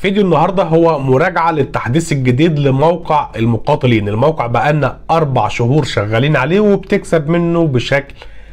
فيديو النهارده هو مراجعه للتحديث الجديد لموقع المقاتلين الموقع بقالنا اربع شهور شغالين عليه وبتكسب منه بشكل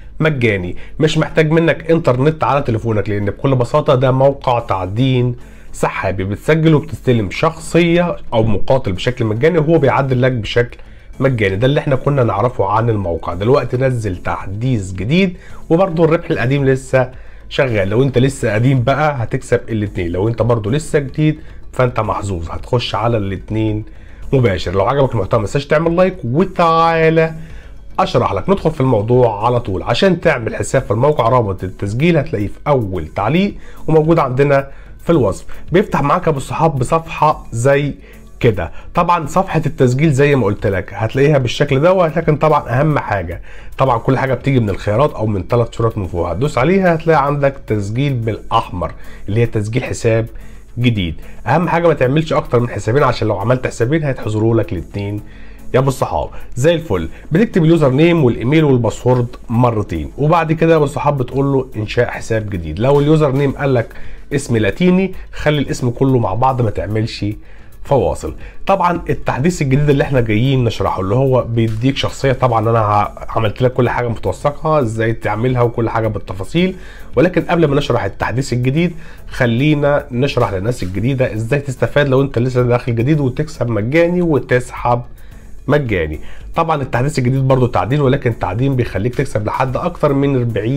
مجاني مش محتاج منك انترنت على تليفونك لان بكل بساطه ده موقع تعدين سحابي بتسجل وبتستلم شخصيه او مقاتل بشكل مجاني وهو بيعدل لك بشكل مجاني ده اللي احنا كنا نعرفه عن الموقع دلوقتي نزل تحديث جديد وبرضه الربح القديم لسه شغال لو انت لسه قديم بقى هتكسب الاتنين لو انت برضه لسه جديد فانت محظوظ هتخش على الاتنين مباشر لو عجبك المحتوى ما تنساش تعمل لايك وتعالى اشرح لك ندخل في الموضوع على طول عشان تعمل حساب في الموقع رابط التسجيل هتلاقيه في اول تعليق وموجود عندنا في الوصف بيفتح معاك ابو الصحاب بصفحه زي كده طبعا صفحه التسجيل زي ما قلت لك هتلاقيها بالشكل دوت لكن طبعا اهم حاجه طبعا كل حاجه بتيجي من الخيارات او من ثلاث شروط من فوق هتدوس عليها هتلاقي عندك تسجيل بالاحمر اللي هي تسجيل حساب جديد اهم حاجه ما تعملش اكتر من حسابين عشان لو عملت حسابين هيتحظروا لك الاثنين يا ابو الصحاب زي الفل بتكتب اليوزر نيم والايميل والباسورد مرتين وبعد كده يا ابو الصحاب بتقول له انشاء حساب جديد لو اليوزر نيم قال لك اسم لاتيني خلي الاسم كله مع بعض ما تعملش فواصل طبعا التحديث الجديد اللي احنا جايين نشرحه اللي هو بيديك شخصيه طبعا انا عملت لك كل حاجه متوثقه ازاي تعملها وكل حاجه بالتفاصيل ولكن قبل ما نشرح التحديث الجديد خلينا نشرح للناس الجديده ازاي تستفاد لو انت لسه داخل جديد وتكسب مجاني وتسحب مجاني طبعا التحديث الجديد برضو تعديل ولكن التعديل بيخليك تكسب لحد اكتر من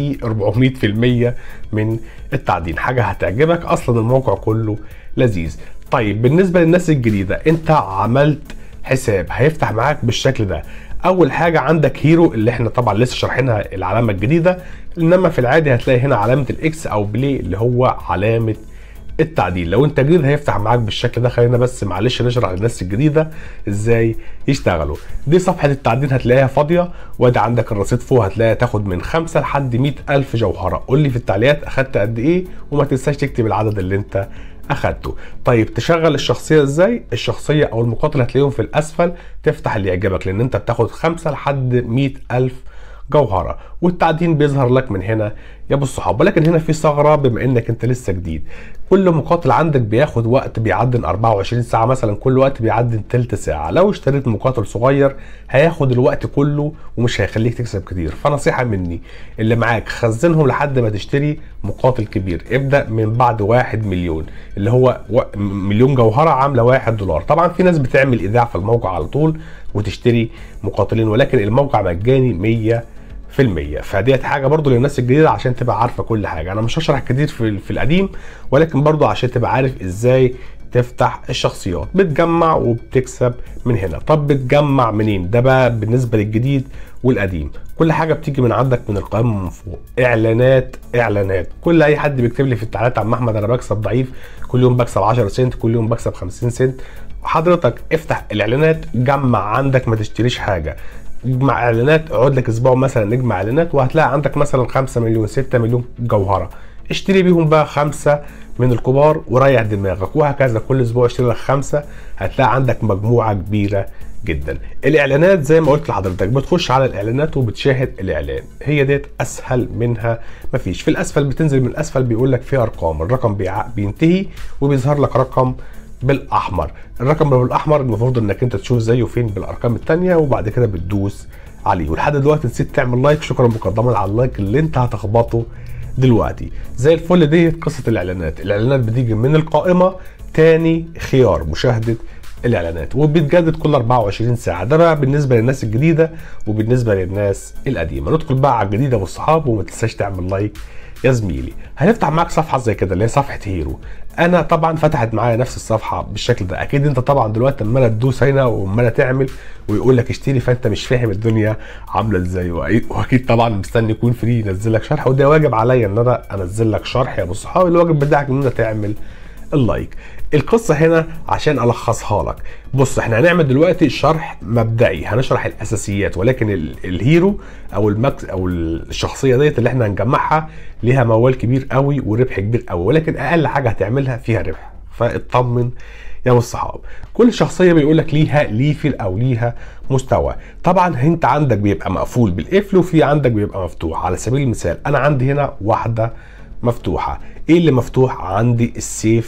40 400% من التعديل حاجه هتعجبك اصلا الموقع كله لذيذ طيب بالنسبه للناس الجديده انت عملت حساب هيفتح معاك بالشكل ده اول حاجه عندك هيرو اللي احنا طبعا لسه شارحينها العلامه الجديده انما في العادي هتلاقي هنا علامه الاكس او بلاي اللي هو علامه التعديل لو انت جديد هيفتح معاك بالشكل ده خلينا بس معلش نشرح للناس الجديده ازاي يشتغلوا دي صفحه التعديل هتلاقيها فاضيه وادي عندك الرصيد فوق هتلاقي تاخد من 5 لحد 100 الف جوهره قول لي في التعليقات اخدت قد ايه وما تنساش تكتب العدد اللي انت اخدته طيب تشغل الشخصيه ازاي الشخصيه او المقاتل هتلاقيهم في الاسفل تفتح اللي يعجبك لان انت بتاخد 5 لحد 100 الف جوهره والتعدين بيظهر لك من هنا يا ابو الصحاب ولكن هنا في ثغره بما انك انت لسه جديد كل مقاتل عندك بياخد وقت بيعدن 24 ساعه مثلا كل وقت بيعدن تلت ساعه لو اشتريت مقاتل صغير هياخد الوقت كله ومش هيخليك تكسب كتير فنصيحه مني اللي معاك خزنهم لحد ما تشتري مقاتل كبير ابدا من بعد واحد مليون اللي هو مليون جوهره عامله واحد دولار طبعا في ناس بتعمل ايداع في الموقع على طول وتشتري مقاتلين ولكن الموقع مجاني 100 في المية فديت حاجة برضو للناس الجديدة عشان تبقى عارفة كل حاجة أنا مش هشرح كتير في, في القديم ولكن برضو عشان تبقى عارف إزاي تفتح الشخصيات بتجمع وبتكسب من هنا طب بتجمع منين ده بقى بالنسبة للجديد والقديم كل حاجة بتيجي من عندك من القائمة من فوق اعلانات اعلانات كل اي حد بيكتب لي في التعليقات عم احمد انا بكسب ضعيف كل يوم بكسب 10 سنت كل يوم بكسب 50 سنت حضرتك افتح الاعلانات جمع عندك ما تشتريش حاجة اجمع اعلانات اقعد لك اسبوع مثلا اجمع اعلانات وهتلاقي عندك مثلا 5 مليون 6 مليون جوهره اشتري بيهم بقى خمسه من الكبار وريح دماغك وهكذا كل اسبوع اشتري لك خمسه هتلاقي عندك مجموعه كبيره جدا الاعلانات زي ما قلت لحضرتك بتخش على الاعلانات وبتشاهد الاعلان هي ديت اسهل منها مفيش في الاسفل بتنزل من الاسفل بيقول لك في ارقام الرقم بينتهي وبيظهر لك رقم بالاحمر الرقم بالاحمر المفروض انك انت تشوف زيه فين بالارقام الثانيه وبعد كده بتدوس عليه ولحد دلوقتي نسيت تعمل لايك شكرا مقدما على اللايك اللي انت هتخبطه دلوقتي زي الفل دي قصه الاعلانات الاعلانات بتيجي من القائمه تاني خيار مشاهده الاعلانات وبتجدد كل 24 ساعه ده بقى بالنسبه للناس الجديده وبالنسبه للناس القديمه ندخل بقى على الجديده والصحاب وما تنساش تعمل لايك يا زميلي هنفتح معاك صفحه زي كده اللي هي صفحه هيرو انا طبعا فتحت معايا نفس الصفحه بالشكل ده اكيد انت طبعا دلوقتي عماله تدوس هنا وعماله تعمل ويقول لك اشتري فانت مش فاهم الدنيا عامله ازاي واكيد طبعا مستني يكون فري ينزل لك شرح وده واجب عليا ان انا انزل لك شرح يا ابو الصحاب الواجب بتاعك ان انت تعمل اللايك القصه هنا عشان الخصها لك بص احنا هنعمل دلوقتي شرح مبدئي هنشرح الاساسيات ولكن الهيرو او المكس او الشخصيه ديت اللي احنا هنجمعها ليها موال كبير قوي وربح كبير قوي ولكن اقل حاجه هتعملها فيها ربح فاطمن يا الصحاب كل شخصيه بيقول لك ليها ليفل او ليها مستوى طبعا انت عندك بيبقى مقفول بالقفل وفي عندك بيبقى مفتوح على سبيل المثال انا عندي هنا واحده مفتوحه ايه اللي مفتوح عندي السيف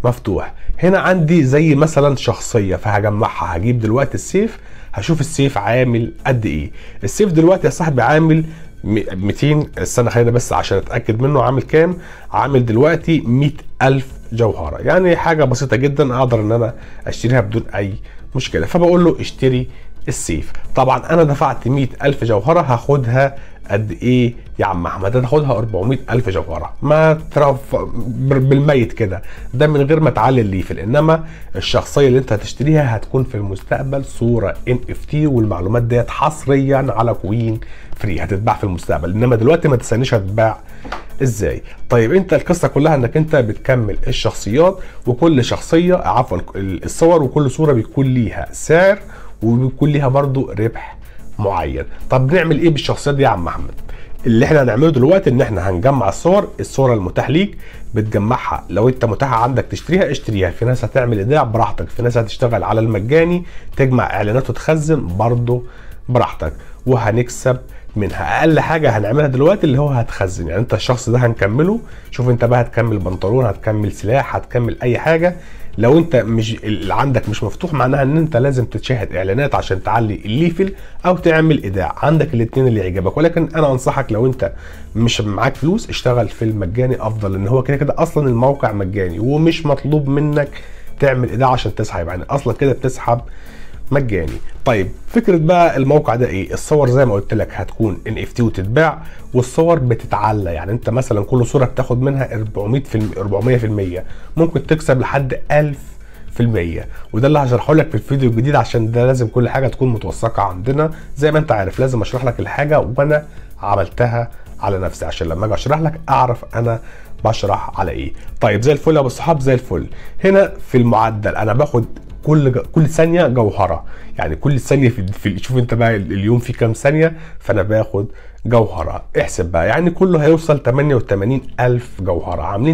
مفتوح هنا عندي زي مثلا شخصيه فهجمعها هجيب دلوقتي السيف هشوف السيف عامل قد ايه السيف دلوقتي يا صاحبي عامل 200 استنى خلينا بس عشان اتاكد منه عامل كام عامل دلوقتي 100000 جوهره يعني حاجه بسيطه جدا اقدر ان انا اشتريها بدون اي مشكله فبقول له اشتري السيف طبعا انا دفعت 100000 جوهره هاخدها قد ايه يا عم احمد هتاخدها 400 الف جوهره ما ترف بالميت كده ده من غير ما تعلي الليفل انما الشخصيه اللي انت هتشتريها هتكون في المستقبل صوره ان اف تي والمعلومات ديت حصريا على كوين فري هتتباع في المستقبل انما دلوقتي ما تستنيش هتتباع ازاي طيب انت القصه كلها انك انت بتكمل الشخصيات وكل شخصيه عفوا الصور وكل صوره بيكون ليها سعر وبيكون ليها برضو ربح معين طب نعمل ايه بالشخصيات دي يا عم احمد اللي احنا هنعمله دلوقتي ان احنا هنجمع الصور الصوره المتاح ليك بتجمعها لو انت متاحه عندك تشتريها اشتريها في ناس هتعمل ايداع براحتك في ناس هتشتغل على المجاني تجمع اعلانات وتخزن برضه براحتك وهنكسب منها اقل حاجه هنعملها دلوقتي اللي هو هتخزن يعني انت الشخص ده هنكمله شوف انت بقى هتكمل بنطلون هتكمل سلاح هتكمل اي حاجه لو انت مش اللي عندك مش مفتوح معناها ان انت لازم تتشاهد اعلانات عشان تعلي الليفل او تعمل ايداع عندك الاثنين اللي يعجبك ولكن انا انصحك لو انت مش معاك فلوس اشتغل في المجاني افضل لان هو كده كده اصلا الموقع مجاني ومش مطلوب منك تعمل ايداع عشان تسحب يعني اصلا كده بتسحب مجاني طيب فكره بقى الموقع ده ايه الصور زي ما قلت لك هتكون ان اف تي وتتباع والصور بتتعلى يعني انت مثلا كل صوره بتاخد منها 400 في 400% ممكن تكسب لحد 1000 في المية وده اللي هشرحه لك في الفيديو الجديد عشان ده لازم كل حاجه تكون متوثقه عندنا زي ما انت عارف لازم اشرح لك الحاجه وانا عملتها على نفسي عشان لما اجي اشرح لك اعرف انا بشرح على ايه طيب زي الفل يا ابو الصحاب زي الفل هنا في المعدل انا باخد كل كل ثانيه جوهره يعني كل ثانيه في, في شوف انت بقى اليوم في كام ثانيه فانا باخد جوهره احسب بقى يعني كله هيوصل 88 الف جوهره عاملين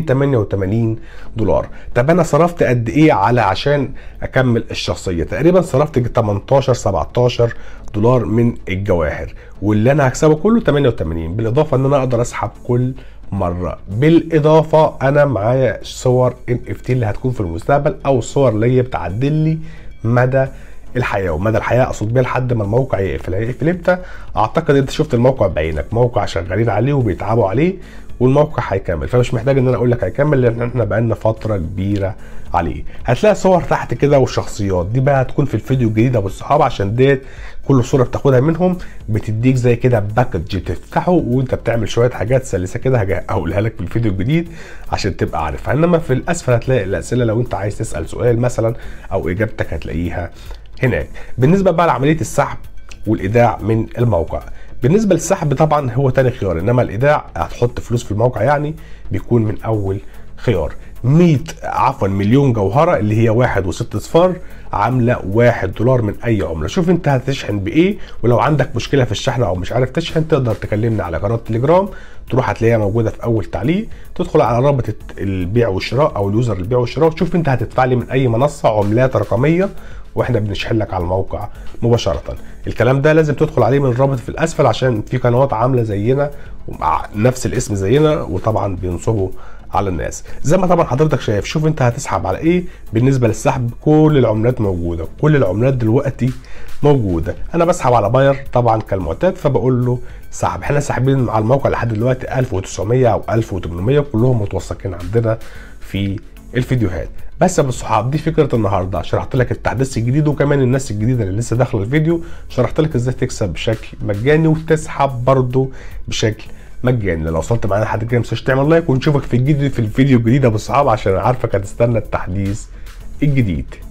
88 دولار طب انا صرفت قد ايه على عشان اكمل الشخصيه تقريبا صرفت 18 17 دولار من الجواهر واللي انا هكسبه كله 88 بالاضافه ان انا اقدر اسحب كل مره بالاضافه انا معايا صور ان اف تي اللي هتكون في المستقبل او الصور اللي هي بتعدل لي مدى الحياه ومدى الحياه اقصد بيها لحد ما الموقع يقفل هيقفل امتى اعتقد انت شفت الموقع بعينك موقع شغالين عليه وبيتعبوا عليه والموقع هيكمل فمش محتاج ان انا اقول لك هيكمل لان احنا بقالنا فتره كبيره عليه هتلاقي صور تحت كده وشخصيات دي بقى هتكون في الفيديو الجديد ابو الصحاب عشان ديت كل صوره بتاخدها منهم بتديك زي كده باكج تفتحه وانت بتعمل شويه حاجات سلسه كده هقولها لك في الفيديو الجديد عشان تبقى عارفها انما في الاسفل هتلاقي الاسئله لو انت عايز تسال سؤال مثلا او اجابتك هتلاقيها هناك بالنسبه بقى لعمليه السحب والايداع من الموقع بالنسبه للسحب طبعا هو تاني خيار انما الايداع هتحط فلوس في الموقع يعني بيكون من اول خيار 100 عفوا مليون جوهره اللي هي واحد وست اصفار عامله واحد دولار من اي عمله شوف انت هتشحن بايه ولو عندك مشكله في الشحن او مش عارف تشحن تقدر تكلمنا على قناه تليجرام تروح هتلاقيها موجوده في اول تعليق تدخل على رابط البيع والشراء او اليوزر البيع والشراء وتشوف انت هتدفع لي من اي منصه عملات رقميه واحنا بنشحن لك على الموقع مباشره الكلام ده لازم تدخل عليه من الرابط في الاسفل عشان في قنوات عامله زينا ومع نفس الاسم زينا وطبعا بينصبوا على الناس زي ما طبعا حضرتك شايف شوف انت هتسحب على ايه بالنسبه للسحب كل العملات موجوده كل العملات دلوقتي موجوده انا بسحب على باير طبعا كالمعتاد فبقول له سحب احنا ساحبين على الموقع لحد دلوقتي 1900 او 1800 كلهم متوثقين عندنا في الفيديوهات بس يا ابو الصحاب دي فكره النهارده شرحت لك التحديث الجديد وكمان الناس الجديده اللي لسه داخله الفيديو شرحت لك ازاي تكسب بشكل مجاني وتسحب برضه بشكل مجاني لو وصلت معانا لحد كده ما تنساش تعمل لايك ونشوفك في الجديد في الفيديو الجديد يا ابو الصحاب عشان عارفك هتستنى التحديث الجديد